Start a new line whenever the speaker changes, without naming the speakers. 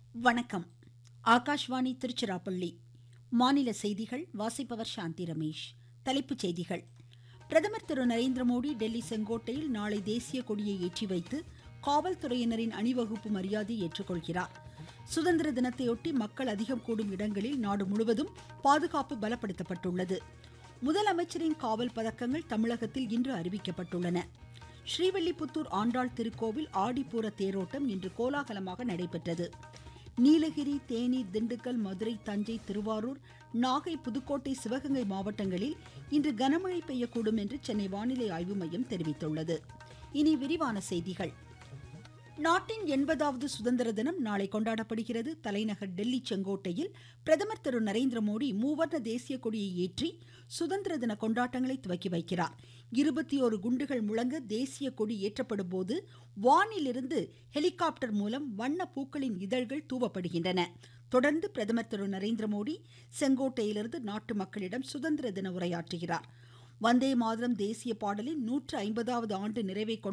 வணக்கம் ஆகாஷ்வாணி திருச்சிராப்பள்ளி மாநில செய்திகள் வாசிப்பவர் சாந்தி ரமேஷ் தலைப்புச் செய்திகள் பிரதமர் திரு நரேந்திர மோடி டெல்லி செங்கோட்டையில் நாளை தேசிய கொடியை ஏற்றி வைத்து காவல்துறையினரின் அணிவகுப்பு மரியாதையை ஏற்றுக்கொள்கிறார் சுதந்திர தினத்தையொட்டி மக்கள் அதிகம் கூடும் இடங்களில் நாடு முழுவதும் பாதுகாப்பு பலப்படுத்தப்பட்டுள்ளது முதலமைச்சரின் காவல் பதக்கங்கள் தமிழகத்தில் இன்று அறிவிக்கப்பட்டுள்ளன ஸ்ரீவில்லிபுத்தூர் ஆண்டாள் திருக்கோவில் ஆடிப்பூர தேரோட்டம் இன்று கோலாகலமாக நடைபெற்றது நீலகிரி தேனி திண்டுக்கல் மதுரை தஞ்சை திருவாரூர் நாகை புதுக்கோட்டை சிவகங்கை மாவட்டங்களில் இன்று கனமழை பெய்யக்கூடும் என்று சென்னை வானிலை ஆய்வு மையம் தெரிவித்துள்ளது இனி விரிவான செய்திகள் நாட்டின் எண்பதாவது சுதந்திர தினம் நாளை கொண்டாடப்படுகிறது தலைநகர் டெல்லி செங்கோட்டையில் பிரதமர் திரு நரேந்திர மோடி மூவர்ண தேசிய கொடியை ஏற்றி சுதந்திர தின கொண்டாட்டங்களை துவக்கி வைக்கிறார் இருபத்தி ஒரு குண்டுகள் முழங்க தேசிய கொடி ஏற்றப்படும் போது வானிலிருந்து ஹெலிகாப்டர் மூலம் வண்ண பூக்களின் இதழ்கள் தூவப்படுகின்றன தொடர்ந்து பிரதமர் திரு நரேந்திர மோடி செங்கோட்டையிலிருந்து நாட்டு மக்களிடம் சுதந்திர தின உரையாற்றுகிறார் வந்தே மாதரம் தேசிய பாடலின் நூற்று ஐம்பதாவது ஆண்டு நிறைவை